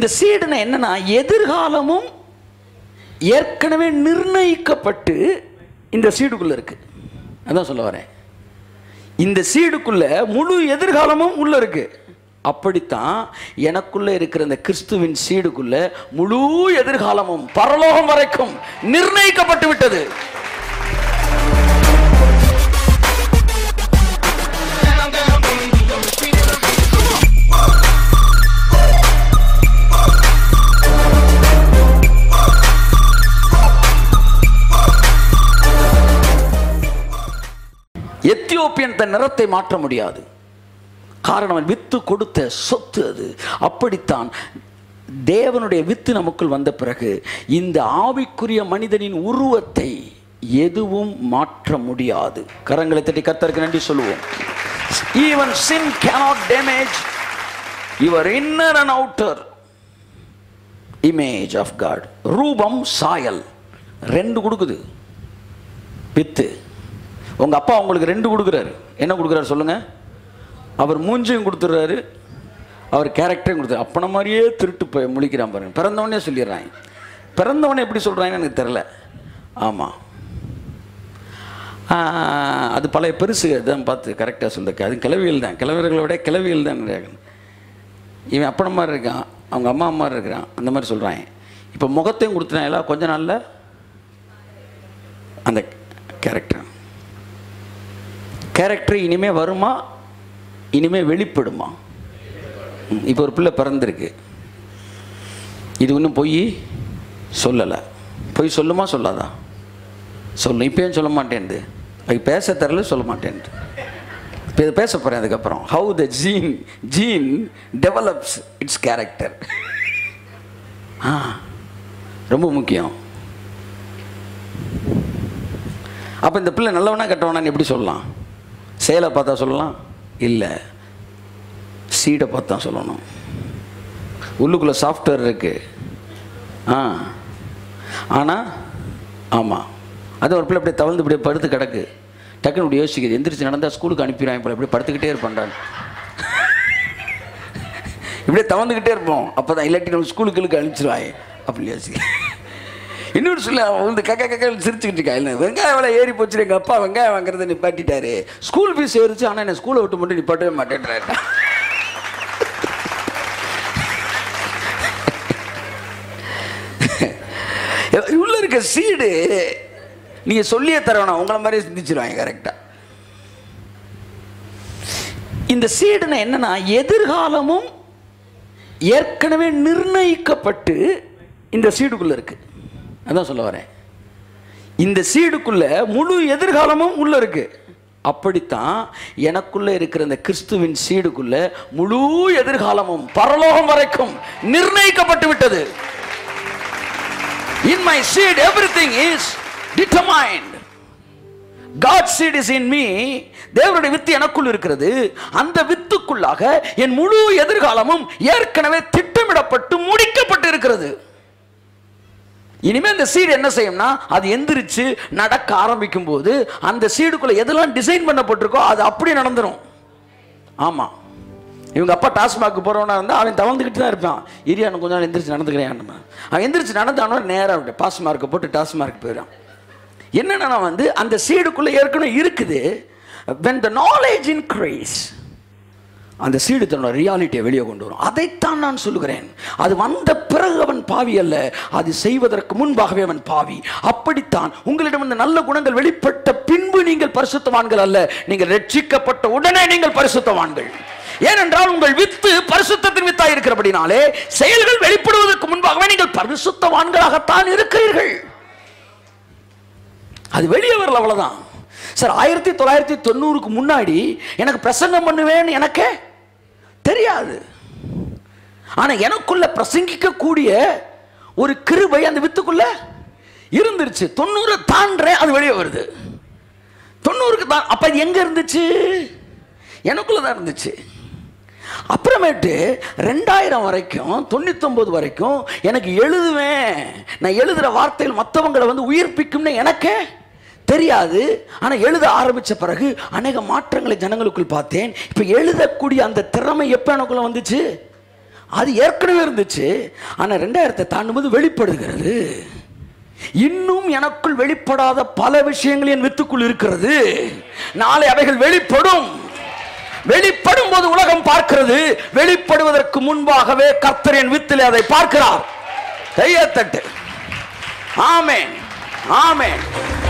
சீடுனா என்னன்னா எதிர்காலமும் ஏற்கனவே நிர்ணயிக்கப்பட்டு இந்த சீடுக்குள்ள இருக்கு அதான் சொல்ல வரேன் இந்த சீடுக்குள்ள முழு எதிர்காலமும் உள்ள இருக்கு அப்படித்தான் எனக்குள்ள இருக்கிற இந்த கிறிஸ்துவின் சீடுக்குள்ள முழு எதிர்காலமும் பரலோகம் வரைக்கும் நிர்ணயிக்கப்பட்டு விட்டது எத்தியோப்பியன் தன் நிறத்தை மாற்ற முடியாது காரணம் அவன் வித்து கொடுத்த சொத்து அது அப்படித்தான் தேவனுடைய வித்து நமக்குள் வந்த பிறகு இந்த ஆவிக்குரிய மனிதனின் உருவத்தை எதுவும் மாற்ற முடியாது கரங்களை தட்டி கர்த்தருக்கு நன்றி சொல்லுவோம் even sin cannot damage your inner and outer image of God ரூபம் சாயல் ரெண்டு கொடுக்குது வித்து உங்க அப்பா உங்களுக்கு ரெண்டு கொடுக்குறாரு என்ன கொடுக்குறாரு சொல்லுங்க அவர் மூஞ்சையும் கொடுத்துட்றாரு அவர் கேரக்டரையும் கொடுத்தாரு அப்பன மாதிரியே திருட்டு போய் முழிக்கிறான் பாருங்க பிறந்தவனே சொல்லிடுறாங்க பிறந்தவனே எப்படி சொல்கிறாங்கன்னு எனக்கு தெரில ஆமாம் அது பழைய பெருசு தான் பார்த்து கரெக்டாக சொல்லிருக்கு அது கிளவியல் தான் கிழவர்களை விட கிளவியல் தான் நிறைய இவன் அப்பன மாதிரி இருக்கான் அவங்க அம்மா மாதிரி இருக்கிறான் அந்த மாதிரி சொல்கிறாங்க இப்போ முகத்தையும் கொடுத்துட்டாங்களா கொஞ்ச நாளில் அந்த கேரக்டர் கேரக்டர் இனிமே வருமா இனிமே வெளிப்படுமா ம், இப்போ ஒரு பிள்ளை பிறந்திருக்கு இது இன்னும் பொய் சொல்லலை பொய் சொல்லுமா சொல்லாதா சொல்லும் இப்போ ஏன் சொல்ல மாட்டேன்து அது பேச தரல சொல்ல மாட்டேன்து இப்போ இதை பேச போகிறேன் அதுக்கப்புறம் how the gene gene develops it's character ஆ ரொம்ப முக்கியம் அப்போ இந்த பிள்ளை நல்லவனா கெட்டவனான்னு எப்படி சொல்லலாம் செயலை பார்த்தா சொல்லலாம் இல்லை சீடை பார்த்தா சொல்லணும் உள்ளுக்குள்ளே சாஃப்ட்வேர் இருக்கு ஆ ஆனால் ஆமாம் அது ஒரு பிள்ளை அப்படியே தவழ்ந்து இப்படியே படுத்து கிடக்கு டக்குன்னு இப்படி யோசிக்குது எந்திரிச்சு நடந்தால் ஸ்கூலுக்கு அனுப்பிடுவாங்க போல இப்படியே படுத்துக்கிட்டே இருப்பான்டான் இப்படியே தவந்துக்கிட்டே இருப்போம் அப்போ தான் இல்லாட்டி நம்ம ஸ்கூலுக்கு அனுப்பிச்சிருவாங்க அப்படி யோசிக்க இன்னொரு சொல்ல அவன் வந்து கக்க கக்க சிரிச்சுக்கிட்டு இருக்கா இல்லை வெங்காயம் விலை ஏறி போச்சு எங்கள் அப்பா வெங்காயம் வாங்குறதை நிப்பாட்டிட்டாரு ஸ்கூல் ஃபீஸ் ஏறிச்சு ஆனால் என்ன ஸ்கூலை விட்டு மட்டும் நிப்பாட்டவே மாட்டேன்றாரு உள்ள இருக்க சீடு நீங்க சொல்லியே தரணும் உங்களை மாதிரியே சிந்திச்சிருவாங்க கரெக்டா இந்த சீடுனா என்னன்னா எதிர்காலமும் ஏற்கனவே நிர்ணயிக்கப்பட்டு இந்த சீடுக்குள்ள இருக்கு அதான் சொல்ல வரேன் இந்த சீடுக்குள்ள முழு எதிர்காலமும் உள்ள இருக்கு அப்படித்தான் எனக்குள்ள இருக்கிற இந்த கிறிஸ்துவின் சீடுக்குள்ள முழு எதிர்காலமும் பரலோகம் வரைக்கும் நிர்ணயிக்கப்பட்டு விட்டது In my seed, everything is determined. God's seed is in me. தேவனுடைய வித்து எனக்குள் இருக்கிறது அந்த வித்துக்குள்ளாக என் முழு எதிர்காலமும் ஏற்கனவே திட்டமிடப்பட்டு முடிக்கப்பட்டு இருக்கிறது இனிமே அந்த சீடு என்ன செய்யும்னா அது எந்திரிச்சு நடக்க ஆரம்பிக்கும் போது அந்த சீடுக்குள்ள எதெல்லாம் டிசைன் பண்ணப்பட்டிருக்கோ அது அப்படி நடந்துரும் ஆமா இவங்க அப்பா டாஸ்மாக் போறவனா இருந்தா அவன் தவழ்ந்துக்கிட்டு தான் இருப்பான் இரியா கொஞ்ச நாள் எந்திரிச்சு நடந்துக்கிறேன் அவன் எந்திரிச்சு நடந்தானோ நேராக பாஸ் மார்க்கை போட்டு டாஸ்மார்க் போயிடும் என்னன்னா வந்து அந்த சீடுக்குள்ள ஏற்கனவே இருக்குது when the knowledge increase அந்த சீடு தன்னோட ரியாலிட்டியை வெளியே கொண்டு வரும் அதைத்தான் நான் சொல்லுகிறேன் அது வந்த பிறகு அவன் பாவி அல்ல அது செய்வதற்கு முன்பாகவே அவன் பாவி அப்படித்தான் உங்களிடம் இந்த நல்ல குணங்கள் வெளிப்பட்ட பின்பு நீங்கள் பரிசுத்தவான்கள் அல்ல நீங்கள் ரட்சிக்கப்பட்ட உடனே நீங்கள் பரிசுத்தவான்கள் ஏனென்றால் உங்கள் வித்து பரிசுத்தத்தின் வித்தாய் இருக்கிறபடினாலே செயல்கள் வெளிப்படுவதற்கு முன்பாகவே நீங்கள் பரிசுத்தவான்களாகத்தான் இருக்கிறீர்கள் அது வெளியே வரல அவ்வளவுதான் சார் ஆயிரத்தி தொள்ளாயிரத்தி தொண்ணூறுக்கு முன்னாடி எனக்கு பிரசங்கம் பண்ணுவேன்னு எனக்கே தெரியாது ஆனா எனக்குள்ள பிரசங்கிக்கக்கூடிய ஒரு கிருபை அந்த வித்துக்குள்ள இருந்துருச்சு தொண்ணூறு தாண்டேன் அது வெளியே வருது தொண்ணூறுக்கு தான் அப்ப அது எங்க இருந்துச்சு எனக்குள்ள தான் இருந்துச்சு அப்புறமேட்டு ரெண்டாயிரம் வரைக்கும் தொண்ணூத்தொம்பது வரைக்கும் எனக்கு எழுதுவேன் நான் எழுதுகிற வார்த்தைகள் மற்றவங்களை வந்து உயிர்ப்பிக்கும்னு எனக்கே தெரியாது ஆனால் எழுத ஆரம்பித்த பிறகு அநேக மாற்றங்களை ஜனங்களுக்குள் பார்த்தேன் இப்போ எழுதக்கூடிய அந்த திறமை எப்போ எனக்குள்ள வந்துச்சு அது ஏற்கனவே இருந்துச்சு ஆனா ரெண்டாயிரத்தை தாண்டும்போது வெளிப்படுகிறது இன்னும் எனக்குள் வெளிப்படாத பல விஷயங்கள் என் வித்துக்குள் இருக்கிறது நாளை அவைகள் வெளிப்படும் வெளிப்படும் போது உலகம் பார்க்கிறது வெளிப்படுவதற்கு முன்பாகவே கர்த்தர் என் வித்திலே அதை பார்க்கிறார் கையத்தட்டு ஆமென் ஆமென்